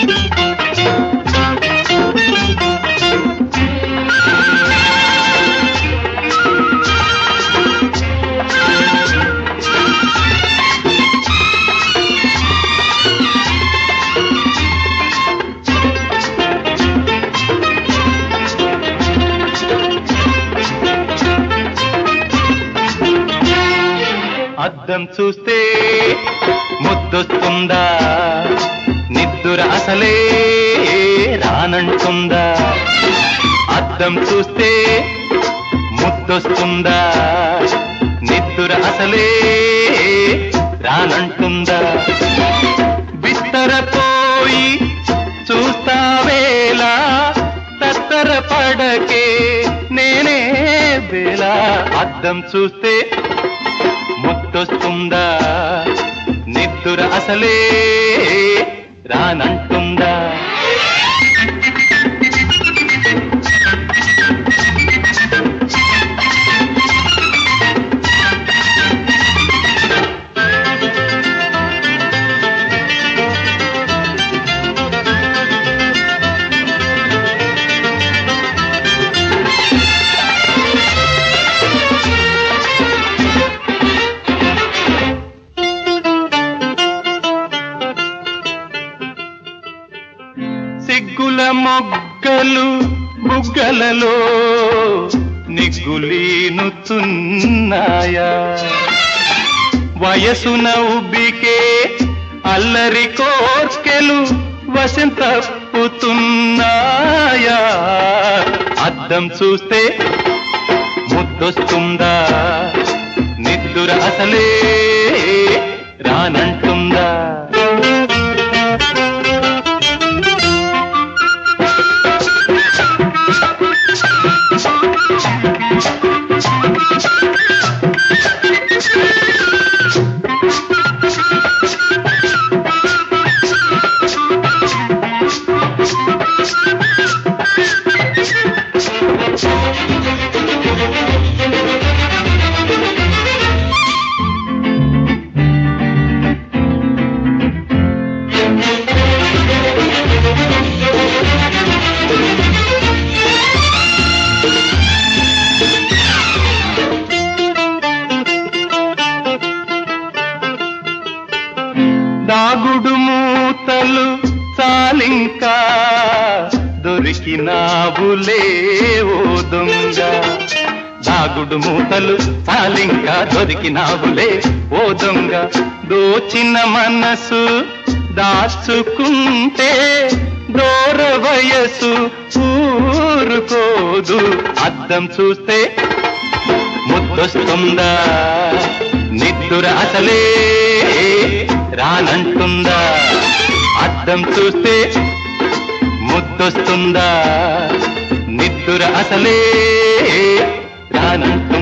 అద్దం చూస్తే ముద్దొస్తుందా నిద్దుర అసలే రానంటుందా అద్దం చూస్తే ముద్దొస్తుందా నిద్దుర అసలే రానంటుందా బిత్తరపోయి చూస్తావేలా తత్తర పడకే నేనే వేళ అద్దం చూస్తే ముద్దొస్తుందా నిద్దుర అసలే రానంటుందా సిగ్గుల మొగ్గలు బుగ్గలలో నిగ్గులీనుతున్నాయా వయసున ఉబ్బికే అల్లరి కోర్కెలు వశం తప్పుతున్నాయా అద్దం చూస్తే ముద్దొస్తుందా నిద్దుర అసలే రానంటుందా దాగుడు మూతలు చాలింకా దొరికినావులే ఓ దొంగ దాగుడు మూతలు చాలింకా దొరికినావులే ఓ దొంగ దోచిన మనసు దాచుకుంటే దూర వయసు ఊరుకోదు అద్దం చూస్తే ముద్దొస్తుందా నిద్దుర అసలే రానంటుందా అద్దం చూస్తే ముద్దొస్తుందా నిద్దుర అసలే రానంటుందా